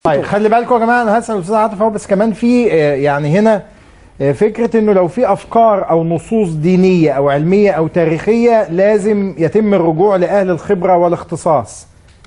طيب خلي بالكم يا جماعه انا هسال الاستاذ عاطف اهو بس كمان في آه، يعني هنا آه، فكره انه لو في افكار او نصوص دينيه او علميه او تاريخيه لازم يتم الرجوع لاهل الخبره والاختصاص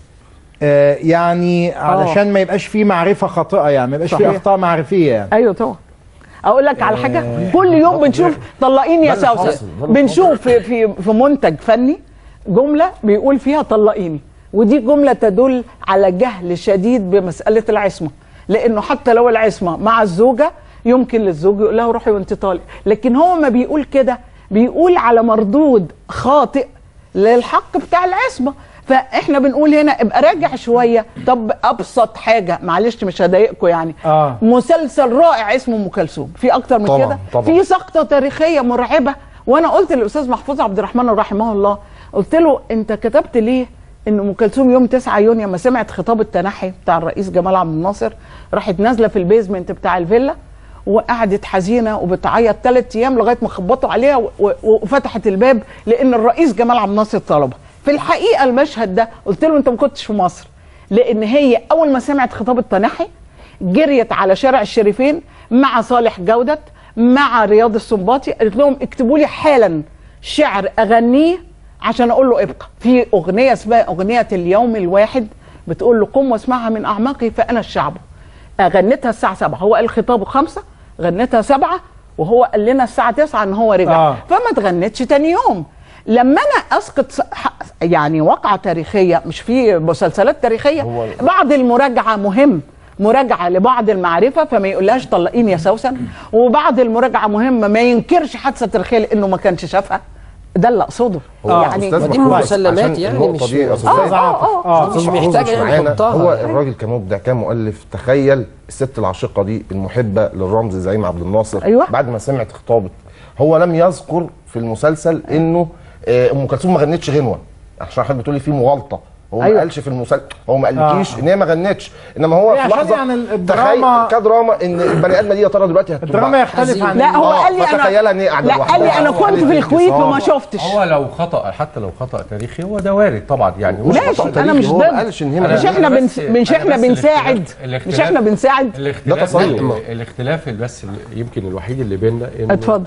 آه، يعني علشان ما يبقاش في معرفه خاطئه يعني ما يبقاش في صحيح. اخطاء معرفيه يعني ايوه طبعا اقول لك على حاجه كل يوم بنشوف طلقيني يا ده الفاصل، سوسن ده الفاصل. بنشوف في في في منتج فني جمله بيقول فيها طلقيني ودي جمله تدل على جهل شديد بمساله العصمه لانه حتى لو العصمه مع الزوجه يمكن للزوج يقول لها روحي وانت طالق لكن هو ما بيقول كده بيقول على مردود خاطئ للحق بتاع العصمه فاحنا بنقول هنا ابقى راجع شويه طب ابسط حاجه معلش مش هضايقكم يعني آه. مسلسل رائع اسمه ام كلثوم في اكتر من طبعاً، كده طبعاً. في سقطه تاريخيه مرعبه وانا قلت للاستاذ محفوظ عبد الرحمن رحمه الله قلت له انت كتبت ليه ان ام كلثوم يوم 9 يونيو لما سمعت خطاب التنحي بتاع الرئيس جمال عبد الناصر راحت نازله في البيزمنت بتاع الفيلا وقعدت حزينه وبتعيط ثلاث ايام لغايه ما خبطوا عليها و- و- وفتحت الباب لان الرئيس جمال عبد الناصر طلبها في الحقيقه المشهد ده قلت له انت ما كنتش في مصر لان هي اول ما سمعت خطاب التنحي جريت على شارع الشريفين مع صالح جودت مع رياض السنباطي قالت لهم اكتبوا لي حالا شعر اغنيه عشان اقول له ابقى في اغنيه اسمها اغنيه اليوم الواحد بتقول له قم واسمعها من اعماقي فانا الشعب غنتها الساعه 7 هو قال خطابه 5 غنتها 7 وهو قال لنا الساعه 9 ان هو رجع آه. آه. فما اتغنتش تاني يوم لما انا اسقط س- ح- يعني واقعه تاريخيه مش في مسلسلات تاريخيه هو- بعض المراجعه مهم مراجعه لبعض المعرفه فما يقولهاش طلقيني يا سوسن وبعض المراجعه مهمه ما ينكرش حادثه تاريخيه لانه ما كانش شافها ده اللي اقصده هو يعني أستاذ ودي محمود، مسلمات عشان يعني النقطة مش- دي يا أستاذ آه، زي- آه، آه. اه مش أستاذ محفوظ محتاجة مش يعني معانا. نحطها. هو الراجل كمبدع كمؤلف تخيل الست العاشقه دي المحبه للرمز زعيم عبد الناصر أيوة. بعد ما سمعت خطابه هو لم يذكر في المسلسل انه آه، ام كلثوم ما غنتش غنوه عشان حضرتك بتقولي في مغالطه هو ما أيوة. قالش في المسلسل هو ما قالكيش آه. ان هي ما غنتش انما هو هي في عشان لحظه يعني الدراما- تخيل كدراما ان البني ادمه دي يا ترى دلوقتي هتبقى الدراما يختلف عن لا هو آه، قال لي فتخيلها إن هي انا قاعدة لا لوحدها. قال لي انا هو كنت قال في لي الكويت انتصار. وما شفتش هو لو خطا حتى لو خطا تاريخي هو ده وارد طبعا يعني مش ماشي خطأ انا مش تاريخي، هو ما ضد قالش إن هي ما مش غنتش. احنا أنا بنس... بس- مش أنا احنا بس بنساعد الاختلاف- مش الاختلاف- احنا بنساعد الاختلاف تصرف. ال- الاختلاف اللي بس اللي يمكن الوحيد اللي بيننا انه اتفضل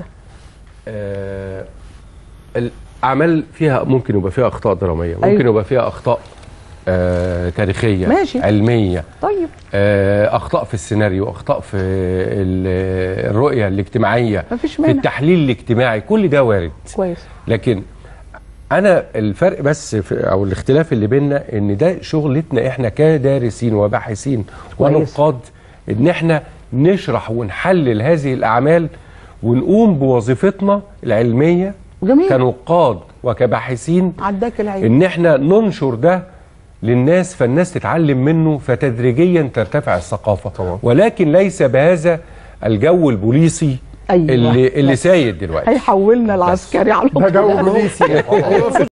آه الاعمال فيها ممكن يبقى فيها اخطاء دراميه ممكن أيوة. يبقى فيها اخطاء آه تاريخيه ماشي. علميه طيب آه، اخطاء في السيناريو اخطاء في ال- الرؤيه الاجتماعيه مفيش في مانع. التحليل الاجتماعي كل ده وارد كويس لكن انا الفرق بس في او الاختلاف اللي بيننا ان ده شغلتنا احنا كدارسين وباحثين كويس. ونقاد ان احنا نشرح ونحلل هذه الاعمال ونقوم بوظيفتنا العلميه جميل. كنقاد وكباحثين عداك العين ان احنا ننشر ده للناس فالناس تتعلم منه فتدريجيا ترتفع الثقافه طبعا. ولكن ليس بهذا الجو البوليسي أيوة. اللي اللي سايد دلوقتي هيحولنا العسكري على ده جو طول بوليسي